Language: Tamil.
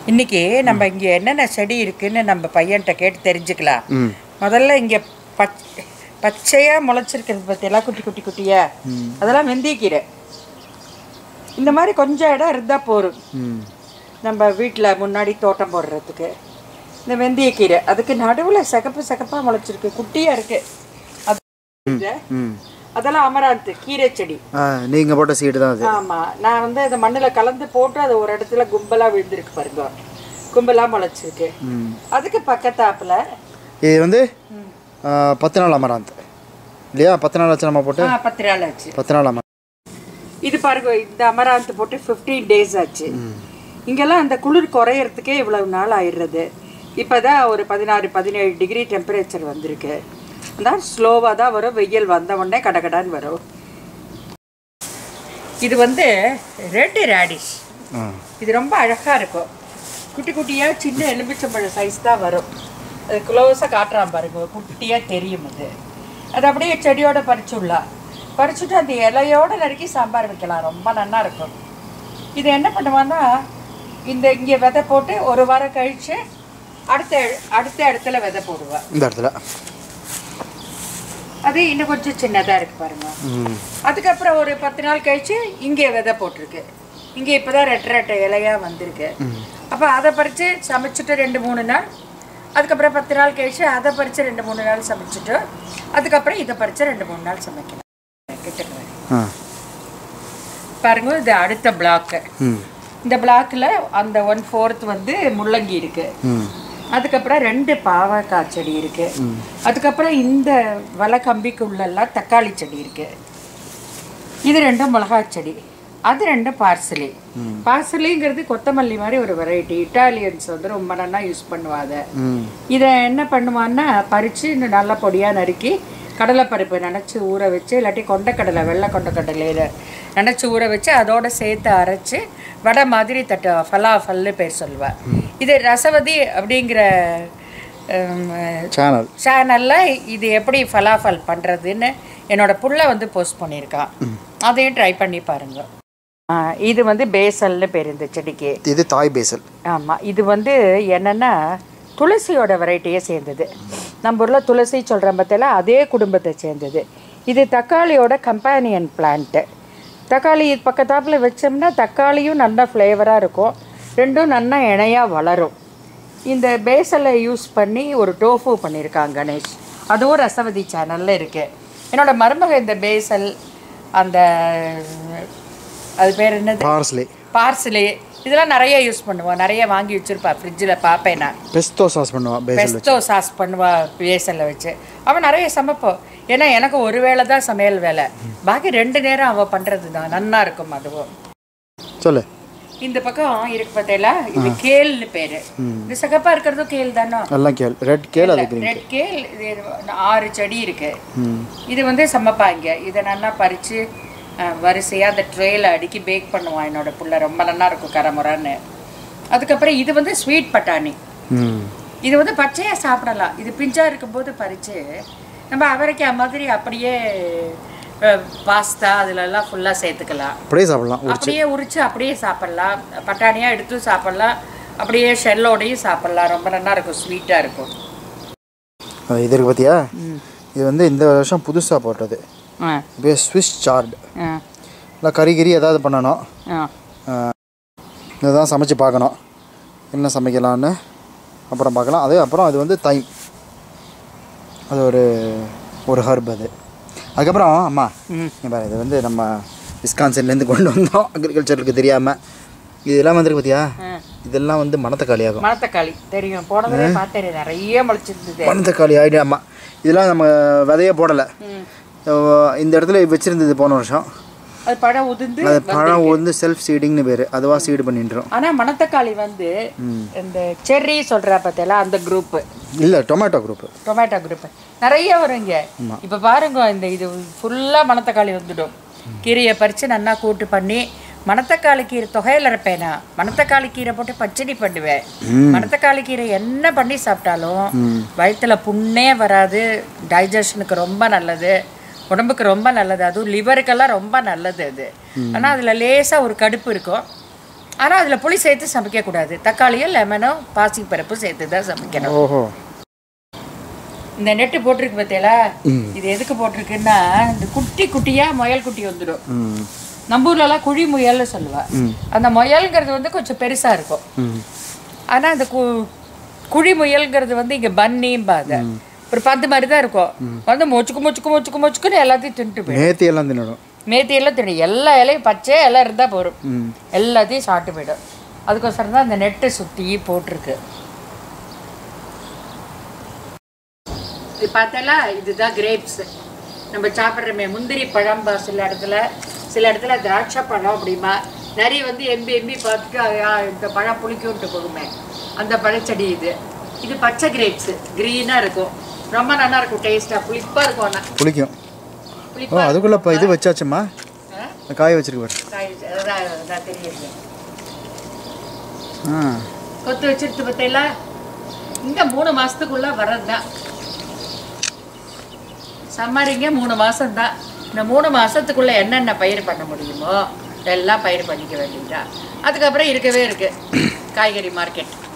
இன்னைக்கு நம்ம இங்க என்னென்ன செடி இருக்குன்னு நம்ம பையன்கிட்ட கேட்டு தெரிஞ்சுக்கலாம் ம் முதல்ல இங்க பச் பச்சையா முளைச்சிருக்கிறது பத்தியெல்லாம் குட்டி குட்டி குட்டியா அதெல்லாம் வெந்தயக்கீரை இந்த மாதிரி கொஞ்சம் இடம் இருந்தா போதும் ம் நம்ம வீட்டில் முன்னாடி தோட்டம் போடுறதுக்கு இந்த வெந்தயக்கீரை அதுக்கு நடுவில் சிகப்பு சிகப்பாக முளைச்சிருக்கு குட்டியாக இருக்கு அது இது. ம் அதெல்லாம் அமராந்து கீரை செடி ஆ நீங்கள் போட்ட சீடு தான் அது ஆமாம் நான் வந்து அதை மண்ணில் கலந்து போட்டு அது ஒரு இடத்துல கும்பலாக விழுந்திருக்கு பாருங்க கும்பலாக முளைச்சிருக்கு ம் அதுக்கு பக்கத்தாப்புல இது வந்து ஆ, பத்து நாள் அமராந்த் இல்லையா பத்து நாள் ஆச்சு நம்ம போட்டு ஆ, பத்து நாள் ஆச்சு பத்து நாள் அமராந்த் இது பாருங்க இந்த அமராந்து போட்டு ஃபிஃப்டீன் டேஸ் ஆச்சு இங்கெல்லாம் அந்த குளிர் குறையறதுக்கே இவ்வளவு நாள் ஆயிடுறது இப்போதான் ஒரு பதினாறு பதினேழு டிகிரி டெம்பரேச்சர் வந்திருக்கு அதான் ஸ்லோவாக தான் வரும் வெயில் வந்த உடனே கடகடான்னு வரும் இது வந்து ரெட் ரேடிஷ் ஆ இது ரொம்ப அழகாக இருக்கும் குட்டி குட்டியாக சின்ன எலுமிச்சம்பழம் சைஸ் தான் வரும் அது க்ளோஸாக காட்டுறான் பாருங்க குட்டியாக தெரியும் அது அது அப்படியே செடியோட பறிச்சுடலாம் பறிச்சுட்டு அந்த இலையோட நறுக்கி சாம்பார் வைக்கலாம் ரொம்ப நல்லா இருக்கும் இது என்ன பண்ணுவான்னா இந்த இங்கே விதை போட்டு ஒரு வாரம் கழித்து அடுத்த அடுத்த இடத்துல விதை போடுவா இந்த இடத்துல அது இன்னும் கொஞ்சம் சின்னதாக இருக்கு பாருங்க ம் அதுக்கப்புறம் ஒரு பத்து நாள் கழிச்சு இங்கே விதை போட்டிருக்கு இங்கே இப்போதான் ரெட்டை ரெட்டை இலையா வந்திருக்கு அப்போ அதை பறித்து சமைச்சிட்டு ரெண்டு மூணு நாள் அதுக்கப்புறம் பத்து நாள் கழிச்சு அதை பறித்து ரெண்டு மூணு நாள் சமைச்சிட்டு அதுக்கப்புறம் இதை பறித்து ரெண்டு மூணு நாள் சமைக்கலாம் கிட்டக்க வர. ஆ பாருங்க இது அடுத்த பிளாக்கு ம் இந்த பிளாக்கில் அந்த ஒன் ஃபோர்த் வந்து முள்ளங்கி இருக்கு ம் அதுக்கப்புறம் ரெண்டு பாவக்காய் செடி இருக்கு அதுக்கப்புறம் இந்த வலை கம்பிக்குள்ளெல்லாம் தக்காளி செடி இருக்கு இது ரெண்டும் மிளகாய் செடி அது ரெண்டும் பார்சலி பார்சலிங்கிறது கொத்தமல்லி மாதிரி ஒரு வெரைட்டி இட்டாலியன்ஸ் வந்து ரொம்ப நல்லா யூஸ் பண்ணுவாங்க ம் இதை என்ன பண்ணுவான்னா பறித்து இன்னும் நல்லா பொடியாக நறுக்கி கடலைப்பருப்பு நினச்சி ஊற வச்சு இல்லாட்டி கொண்டக்கடலை வெள்ளை கொண்டக்கடலையில் நினச்சி ஊற வச்சு அதோட சேர்த்து அரைச்சி வடை மாதிரி தட்டு ஃபலாஃபல்னு பேர் சொல்லுவேன் இது ரசவதி அப்படிங்கிற சேனல் சேனலில் இது எப்படி ஃபலாஃபல் பண்ணுறதுன்னு என்னோட புள்ள வந்து போஸ்ட் பண்ணியிருக்கான் அதையும் ட்ரை பண்ணி பாருங்க ஆ, இது வந்து பேசல்னு பேர் இந்த செடிக்கு இது தாய் பேசல் ஆமாம் இது வந்து என்னென்னா துளசியோட வெரைட்டியே சேர்ந்தது நம்ம ஊரில் துளசி சொல்கிற பற்றில அதே குடும்பத்தை சேர்ந்தது இது தக்காளியோட கம்பேனியன் பிளான்ட்டு தக்காளி பக்கத்தாப்பில் வச்சோம்னா தக்காளியும் நல்லா ஃப்ளேவராக இருக்கும் ரெண்டும் நல்லா இணையாக வளரும் இந்த பேசலை யூஸ் பண்ணி ஒரு டோஃபு பண்ணியிருக்காங்க கணேஷ் அதுவும் ரசவதி சேனலில் இருக்குது என்னோட மருமக இந்த பேசல் அந்த அது பேர் என்னது பார்ஸ்லி பார்சலு இதெல்லாம் நிறைய யூஸ் பண்ணுவோம் நிறைய வாங்கி வச்சிருப்பா ஃப்ரிட்ஜில் பார்ப்பேன் நான் பெஸ்டோ சாஸ் பண்ணுவான் பேசல் பெஸ்டோ சாஸ் பண்ணுவா பேசலில் வச்சு அவன் நிறைய சமைப்போம் ஏன்னா எனக்கு ஒரு வேளை தான் சமையல் வேலை பாக்கி ரெண்டு நேரம் அவள் பண்ணுறது தான் நன்னா இருக்கும் அதுவும் சொல்லு இந்த பக்கம் இருக்கு பார்த்தீங்களா இது கேல்னு பேரு இந்த சிகப்பா இருக்கிறதும் கேல் தானோ எல்லாம் கேள் ரெட் கேள் அது green. ரெட் கேல் இது ஆறு செடி இருக்கு ம் இது வந்து சமைப்பாங்க இதை நல்லா பறித்து வரிசையாக அந்த ட்ரேயில் அடுக்கி பேக் பண்ணுவான் என்னோட புள்ள ரொம்ப நல்லா இருக்கும் கரமுறான்னு அதுக்கப்புறம் இது வந்து ஸ்வீட் பட்டாணி ம் இது வந்து பச்சையாக சாப்பிடலாம் இது பிஞ்சாக இருக்கும்போது பறித்து நம்ம அவரைக்காய் மாதிரி அப்படியே பாஸ்தா அதிலெல்லாம் ஃபுல்லாக சேர்த்துக்கலாம் அப்படியே சாப்பிடலாம் அப்படியே உரிச்சு அப்படியே சாப்பிடலாம் பட்டாணியாக எடுத்து சாப்பிடலாம் அப்படியே ஷெல்லோடையும் சாப்பிடலாம் ரொம்ப நல்லா இருக்கும் ஸ்வீட்டாக இருக்கும் அது இது இருக்கு பார்த்தியா இது வந்து இந்த வருஷம் புதுசாக போட்டது ஆ இப்போ ஸ்விஸ் சார்டு ஆ இல்லை கறி கறி ஏதாவது பண்ணணும் ஆ இதுதான் சமைச்சு பார்க்கணும் என்ன சமைக்கலான்னு அப்புறம் பார்க்கலாம் அது அப்புறம் அது வந்து தைம் அது ஒரு ஒரு ஹர்ப் அது அதுக்கப்புறம் அம்மா ம். இங்க பாரு இது வந்து நம்ம விஸ்கான்சன்லேருந்து கொண்டு வந்தோம் அக்ரிகல்ச்சருக்கு தெரியாமல் இதெல்லாம் வந்துருக்கு பார்த்தியா ஆ இதெல்லாம் வந்து மணத்தக்காளி ஆகும் மணத்தக்காளி தெரியும் போனதே பார்த்தேன் நிறைய முளைச்சிருந்தது மணத்தக்காளி ஆகிடு ஆமாம் இதெல்லாம் நம்ம விதையே போடலை ம். இந்த இடத்துல வச்சுருந்தது போன வருஷம் அது பழம் உதிர்ந்து அது பழம் வந்து செல்ஃப் சீடிங்னு பேர் அதுவாக சீடு பண்ணிட்டுரும் ஆனா மணத்தக்காளி வந்து இந்த செர்ரி சொல்ற பார்த்தல அந்த குரூப் இல்லை டொமேட்டோ குரூப்பு டொமேட்டோ குரூப் நிறைய வரும் இங்க இப்ப பாருங்க இந்த இது ஃபுல்லா மணத்தக்காளி வந்துடும் கீரையை பறிச்சு நல்லா கூட்டு பண்ணி மணத்தக்காளி கீரை தொகையில் இருப்பேனா மணத்தக்காளி கீரை போட்டு பச்சடி பண்ணுவேன் மணத்தக்காளி கீரை என்ன பண்ணி சாப்பிட்டாலும் வயிற்றுல புண்ணே வராது டைஜஷனுக்கு ரொம்ப நல்லது உடம்புக்கு ரொம்ப நல்லது அதுவும் லிவருக்கெல்லாம் ரொம்ப நல்லது அது ஆனால் அதில் லேசாக ஒரு கடுப்பு இருக்கும் ஆனால் அதில் புளி சேர்த்து சமைக்கக்கூடாது தக்காளியும் லெமனும் பாசி பருப்பு சேர்த்து தான் சமைக்கணும் ஓஹோ இந்த நெட்டு போட்டிருக்கு பார்த்தீங்களா இது எதுக்கு போட்டிருக்குன்னா இந்த குட்டி குட்டியாக முயல் குட்டி வந்துடும் ம் நம்ம ஊர்லலாம் குழி முயல்னு சொல்லுவா அந்த முயல்ங்கிறது வந்து கொஞ்சம் பெருசாக இருக்கும் ம் ஆனால் அந்த கு குழி முயல்ங்கிறது வந்து இங்கே பன்னிம்பாங்க ஒரு பந்து மாதிரி தான் இருக்கும் வந்து மொச்சுக்கு மொச்சுக்கு மொச்சுக்கு மொச்சுக்குன்னு எல்லாத்தையும் தின்ட்டு போயிடும் நேத்தி எல்லாம் தின்னுடும் மேத்தியெல்லாம் தின்னும் எல்லா இலையும் பச்சை இலை இருந்தால் போதும் ம் எல்லாத்தையும் சாப்பிட்டு போயிடும் அதுக்கோசரம் தான் அந்த நெட்டை சுற்றி போட்டிருக்கு இது பார்த்தாலா இதுதான் கிரேப்ஸ் நம்ம சாப்பிட்றமே முந்திரி பழம் பா சில இடத்துல சில இடத்துல திராட்சை பழம் அப்படிமா நிறைய வந்து எம்பி எம்பி பார்த்துட்டு "ஐயா, இந்த பழம் புளிக்கும்ட்டு போகுமே அந்த பழச்செடி இது இது பச்சை கிரேப்ஸ் க்ரீனாக இருக்கும் ரொம்ப நல்லா இருக்கும் டேஸ்ட்டாக புளிப்பாக இருக்கும் ஆனால் புளிக்கும் ஓ புளிப்பா அதுக்குள்ளே இப்போ இது வச்சாச்சுமா ஆ? காய வச்சிருக்கு பாரு காய் அதான் அதான் தெரியுது ஆ கொத்து வச்சிருத்து பார்த்தீங்களா இங்க மூணு மாசத்துக்குள்ள வர்றதுதான் சம்மரிங்க மூணு மாசம் தான் இந்த மூணு மாசத்துக்குள்ள என்னென்ன பயிர் பண்ண முடியுமோ எல்லாம் பயிர் பண்ணிக்க வேண்டியதுதான் அதுக்கப்புறம் இருக்கவே இருக்கு காய்கறி மார்க்கெட்